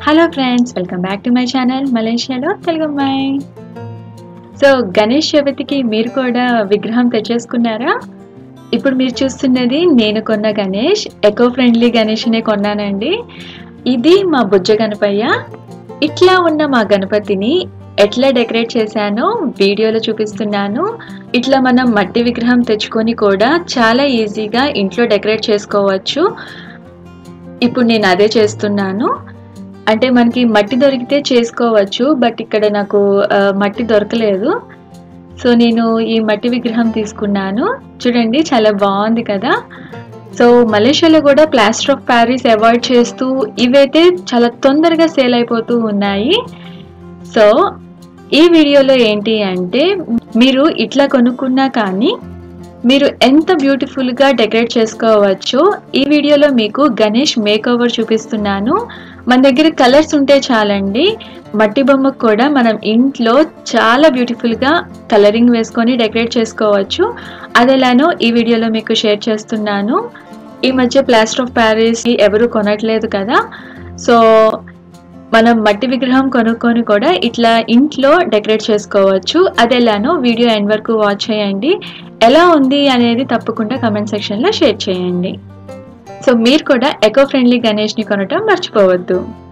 hello friends welcome back to my channel మలేషియాలో తెలుగు అమ్మాయి so Ganesh చవితికి మీరు కూడా విగ్రహం తెచ్చేసుకున్నారా ఇప్పుడు మీరు చూస్తున్నది నేను కొన్న గణేష్ ఎకో ఫ్రెండ్లీ గణేష్నే కొన్నానండి ఇది మా బుజ్జ గణపయ్య ఇట్లా ఉన్న మా గణపతిని ఎట్లా డెకరేట్ చేశానో వీడియోలో చూపిస్తున్నాను ఇట్లా మనం మట్టి విగ్రహం తెచ్చుకొని కూడా చాలా ఈజీగా ఇంట్లో డెకరేట్ చేసుకోవచ్చు ఇప్పుడు నేను అదే చేస్తున్నాను అంటే మనకి మట్టి దొరికితే చేసుకోవచ్చు బట్ ఇక్కడ నాకు ఆ, మట్టి దొరకలేదు సో నేను ఈ మట్టి విగ్రహం తీసుకున్నాను చూడండి చాలా బాగుంది కదా సో మలేషియాలో కూడా ప్లాస్టర్ ఆఫ్ ప్యారిస్ అవాయిడ్ చేస్తూ ఇవైతే చాలా తొందరగా సేల్ అయిపోతూ ఉన్నాయి సో ఈ వీడియోలో ఏంటి అంటే మీరు ఇట్లా కొనుక్కున్నా కానీ మీరు ఎంత బ్యూటిఫుల్గా డెకరేట్ చేసుకోవచ్చో ఈ వీడియోలో మీకు గణేష్ మేక్ ఓవర్ చూపిస్తున్నాను మన దగ్గర కలర్స్ ఉంటే చాలండి మట్టి బొమ్మకు కూడా మనం ఇంట్లో చాలా బ్యూటిఫుల్గా కలరింగ్ వేసుకొని డెకరేట్ చేసుకోవచ్చు అది ఎలానో ఈ వీడియోలో మీకు షేర్ చేస్తున్నాను ఈ మధ్య ప్లాస్టర్ ఆఫ్ ప్యారిస్ ఎవరు కొనట్లేదు కదా సో మనం మట్టి విగ్రహం కొనుక్కొని కూడా ఇట్లా ఇంట్లో డెకరేట్ చేసుకోవచ్చు అది ఎలానో వీడియో ఎండ్ వరకు వాచ్ చేయండి ఎలా ఉంది అనేది తప్పకుండా కమెంట్ సెక్షన్లో షేర్ చేయండి సో మీరు కూడా ఎకో ఫ్రెండ్లీ గణేష్ని కొనటం మర్చిపోవద్దు